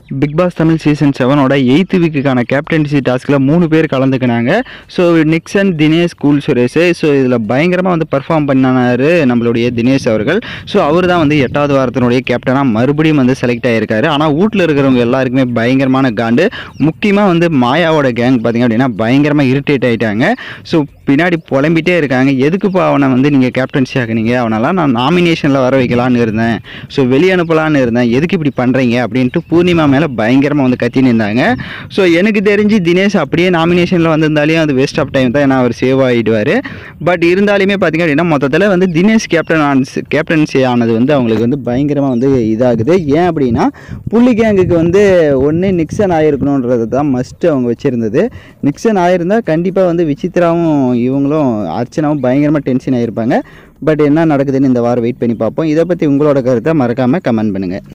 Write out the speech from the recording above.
big Boss Tamil season செவனோட eighth வீக்குக்கான captaincy டாஸ்கில் மூணு பேர் கலந்துக்கினாங்க so Nixon Dinesh cool Suresh so இதில் பயங்கரமாக வந்து பர்ஃபார்ம் பண்ணாரு நம்மளுடைய தினேஷ் அவர்கள் ஸோ அவர் தான் வந்து எட்டாவது வாரத்தினுடைய கேப்டனாக மறுபடியும் வந்து செலக்ட் ஆகியிருக்காரு ஆனால் வீட்டில் இருக்கிறவங்க எல்லாருக்குமே பயங்கரமான காண்டு முக்கியமாக வந்து மாயாவோட கேங் பார்த்திங்க அப்படின்னா பயங்கரமாக இரிட்டேட் ஆகிட்டாங்க ஸோ பின்னாடி புலம்பிட்டே இருக்காங்க எதுக்குப்பா அவனை வந்து நீங்கள் கேப்டன்சி ஆக்குனீங்க அவனெல்லாம் நான் நாமினேஷனில் வர வைக்கலான்னு இருந்தேன் ஸோ வெளியே அனுப்பலான்னு இருந்தேன் எதுக்கு இப்படி பண்ணுறீங்க அப்படின்ட்டு பூர்ணிமா மேலே பயங்கரமாக வந்து கத்தின்னு இருந்தாங்க ஸோ எனக்கு தெரிஞ்சு தினேஷ் அப்படியே நாமினேஷனில் வந்திருந்தாலையும் அது வேஸ்ட் ஆஃப் டைம் தான் ஏன்னா அவர் சேவ் ஆகிடுவார் பட் இருந்தாலுமே பார்த்திங்க அப்படின்னா மொத்தத்தில் வந்து தினேஷ் கேப்டன் ஆன கேப்டன்சி ஆனது வந்து அவங்களுக்கு வந்து பயங்கரமாக வந்து இதாகுது ஏன் அப்படின்னா புள்ளி கேங்குக்கு வந்து ஒன்று நிக்சன் ஆகிருக்கணுன்றது தான் மஸ்ட்டு அவங்க வச்சுருந்தது நிக்சன் ஆயிருந்தால் கண்டிப்பாக வந்து விசித்ராவும் இவங்களும் அர்ச்சனாவும் பயங்கரமாக டென்ஷன் ஆகிருப்பாங்க பட் என்ன நடக்குதுன்னு இந்த வாரம் வெயிட் பண்ணி பார்ப்போம் இதை பற்றி உங்களோட கருத்தை மறக்காமல் கமெண்ட் பண்ணுங்கள்